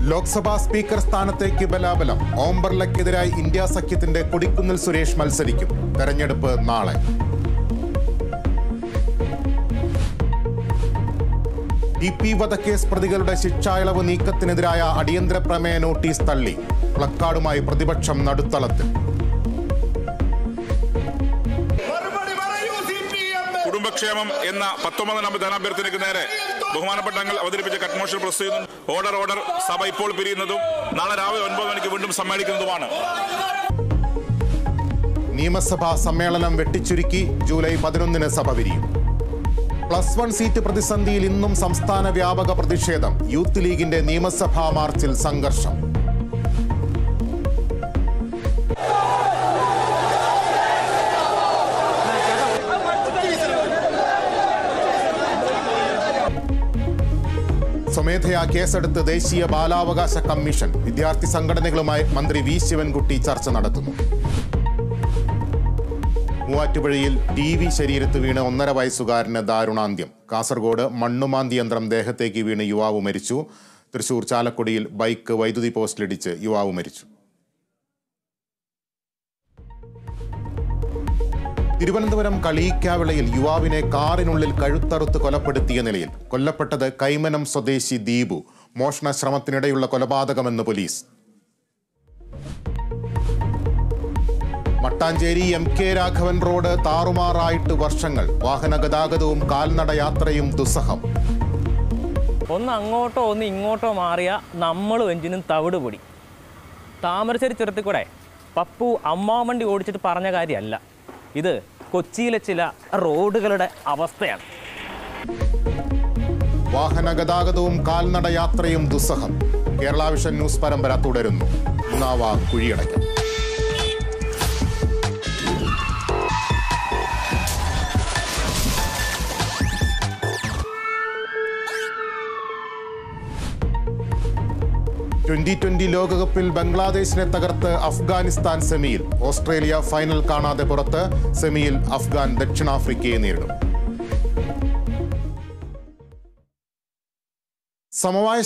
Lok Sabha speaker സ്ഥാനത്തേക്ക് ബലാബലം ഓം ബിർളയ്ക്കെതിരായി India സഖ്യത്തിന്റെ കൊടിക്കുന്നിൽ സുരേഷ് മത്സരിക്കും തെരഞ്ഞെടുപ്പ് നാളെ ഇ പി വധക്കേസ് പ്രതികളുടെ ശിക്ഷായിളവ് നീക്കത്തിനെതിരായ അടിയന്തര പ്രമേയ നോട്ടീസ് തള്ളി പ്ലക്കാർഡുമായി പ്രതിപക്ഷം നടുത്തളത്തിൽ മറുപടി പറയൂ സി പി എം കുടുംബക്ഷേമം എന്ന പത്തൊമ്പതാം ധനാഭ്യർത്ഥനയ്ക്ക് നേരെ ബഹുമാനപ്പെട്ട അംഗങ്ങൾ അവതരിപ്പിച്ച കട്ട് മോഷൻ പ്രസ് ചെയ്യുന്നു ഓർഡർ ഓർഡർ സഭ ഇപ്പോൾ പിരിയുന്നതും നാളെ രാവിലെ ഒൻപത് മണിക്ക് വീണ്ടും സമ്മേളിക്കുന്നതുമാണ് നിയമസഭാ സമ്മേളനം വെട്ടിച്ചുരുക്കി ജൂലൈ പതിനൊന്നിന് സഭ പിരിയും പ്ലസ് വൺ സീറ്റ് പ്രതിസന്ധിയിൽ ഇന്നും സംസ്ഥാന വ്യാപക പ്രതിഷേധം യൂത്ത് ലീഗിന്റെ നിയമസഭാ മാർച്ചിൽ സംഘർഷം സ്വമേധയാ കേസെടുത്ത് ദേശീയ ബാലാവകാശ കമ്മീഷൻ വിദ്യാർത്ഥി സംഘടനകളുമായി മന്ത്രി വി ശിവൻകുട്ടി ചർച്ച നടത്തുന്നു മൂവാറ്റുപുഴയിൽ ടി വി ശരീരത്ത് വീണ് ഒന്നര വയസ്സുകാരന് ദാരുണാന്ത്യം കാസർഗോഡ് മണ്ണുമാന്തി യന്ത്രം ദേഹത്തേക്ക് വീണ് യുവാവ് മരിച്ചു തൃശൂർ ചാലക്കുടിയിൽ ബൈക്ക് വൈദ്യുതി പോസ്റ്റിലിടിച്ച് യുവാവ് മരിച്ചു തിരുവനന്തപുരം കളീക്കാവിളയിൽ യുവാവിനെ കാറിനുള്ളിൽ കഴുത്തറുത്ത് കൊലപ്പെടുത്തിയ നിലയിൽ കൊല്ലപ്പെട്ടത് കൈമനം സ്വദേശി ദീപു മോഷണ ശ്രമത്തിനിടെയുള്ള കൊലപാതകമെന്ന് police Mattancherry M K Raghavan road താറുമാറായിട്ട് വർഷങ്ങൾ വാഹന ഗതാഗതവും കാൽനട യാത്രയും ദുസ്സഹം ഒന്ന് അങ്ങോട്ടോ ഒന്ന് ഇങ്ങോട്ടോ മാറിയ നമ്മളും എഞ്ചിനും തവിട് പൊടി താമരശ്ശേരി ചുരത്തിൽ കൂടെ പപ്പു അമ്മാവണ്ടി ഓടിച്ചിട്ട് പറഞ്ഞ കാര്യമല്ല ഇത് കൊച്ചിയിലെ ചില റോഡുകളുടെ അവസ്ഥയാണ് വാഹന ഗതാഗതവും കാൽനട യാത്രയും ദുസ്സഹം കേരള വിഷൻ ന്യൂസ് പരമ്പര തുടരുന്നു ഉന്നാവ കുഴിയടയ്ക്കും ട്വന്റി ട്വന്റി ലോകകപ്പിൽ ബംഗ്ലാദേശിനെ തകർത്ത് അഫ്ഗാനിസ്ഥാൻ സെമിയിൽ ഓസ്ട്രേലിയ ഫൈനൽ കാണാതെ പുറത്ത് സെമിയിൽ അഫ്ഗാൻ ദക്ഷിണാഫ്രിക്കയെ നേരിടും സമവായ